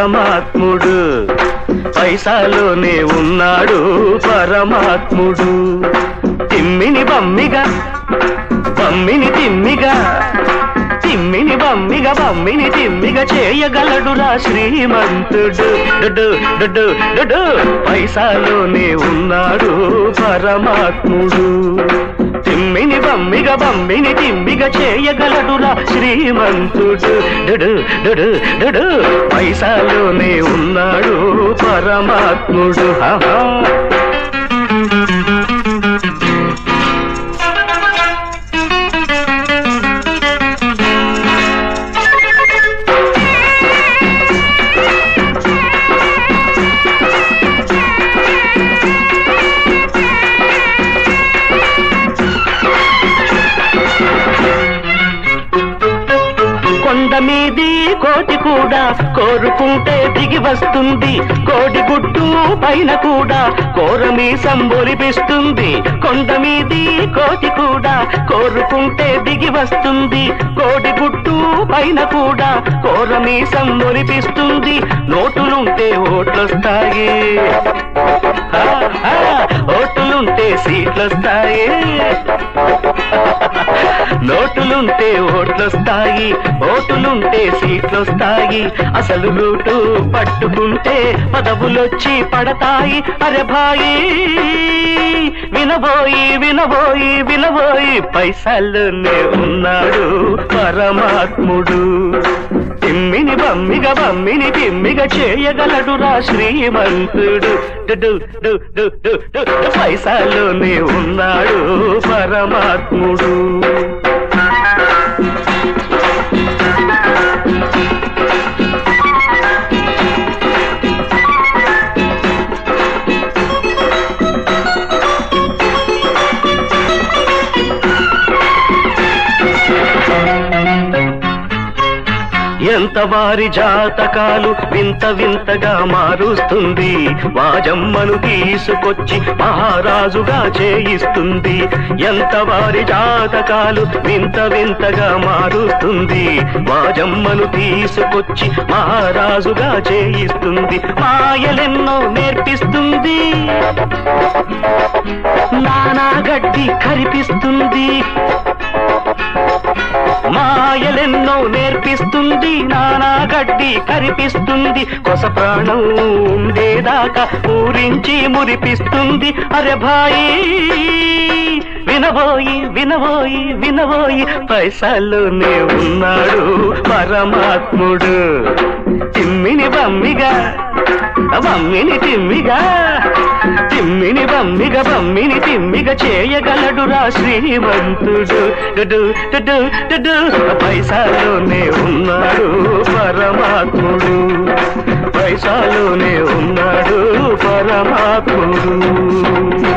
పరమాత్ముడు పైసాలోనే ఉన్నాడు పరమాత్ముడు తిమ్మిని బమ్మిగా బమ్మిని తిమ్మిగా తిమ్మిని బమ్మిగా బమ్మిని తిమ్మిగా చేయగలడురా శ్రీమంతుడు డుడు డుడు డుడు పైసాలోనే ఉన్నాడు పరమాత్ముడు తిమ్మిని బమ్మిగా బమ్మిని తిమ్మిగా చేయగలడురా శ్రీమంతుడు డుడు డుడు డుడు పైసాలోనే ఉన్నాడు పరమాత్ముడు ఆహా కొండ మీది కోటి కూడా కోరుకుంటే దిగి వస్తుంది కోడి గుట్టు పైన కూడా కోరమి సంబొలిపిస్తుంది కొండ మీది కోటి కూడా కోరుకుంటే దిగి వస్తుంది కోడి గుట్టు పైన కూడా కోరమి సంబొలిపిస్తుంది నోటులుంటే ఓట్లొస్తాయి ఆ, ఆ, ఓటులుంటే సీట్లొస్తాయి నోటులుంటే ఓట్లొస్తాయి ఓటులుంటే సీట్లొస్తాయి అసలు రూటు పట్టుకుంటే పదవులొచ్చి పడతాయి అరే భాయి వినబోయి వినబోయి వినబోయి పైసల్లోనే ఉన్నాడు పరమాత్ముడు తిమ్మిని బమ్మిగా బమ్మిని తిమ్మిగా చేయగలడురా శ్రీమంతుడు డు, డు, డు, డు, డు, డు. పైసాలోనే ఉన్నాడు పరమాత్ముడు ఎంత వారి జాతకాలు వింత వింతగా మారుస్తుంది వాజమ్మను తీసుకొచ్చి మహారాజుగా చేయిస్తుంది ఎంత వారి జాతకాలు వింత వింతగా మారుస్తుంది వాజమ్మను తీసుకొచ్చి మహారాజుగా చేయిస్తుంది మాయలెన్నో నేర్పిస్తుంది నానా గడ్డి కరిపిస్తుంది మాయలెన్నో నేర్పిస్తుంది నానా గడ్డి కరిపిస్తుంది కొస ప్రాణం ఉండేదాకా ఊరించి మురిపిస్తుంది అరే భాయి వినబోయి వినబోయి వినబోయి పైసల్లోనే ఉన్నాడు పరమాత్ముడు తిమ్మిని బమ్మిగా బమ్మిని తిమ్మిగా తిమ్మిని బమ్మిగా బమ్మిని తిమ్మిగా చేయగలడురా శ్రీమంతుడు డుడు డుడు డుడు పైసాలోనే ఉన్నాడు పరమాత్ముడు పైసాలోనే ఉన్నాడు పరమాత్ముడు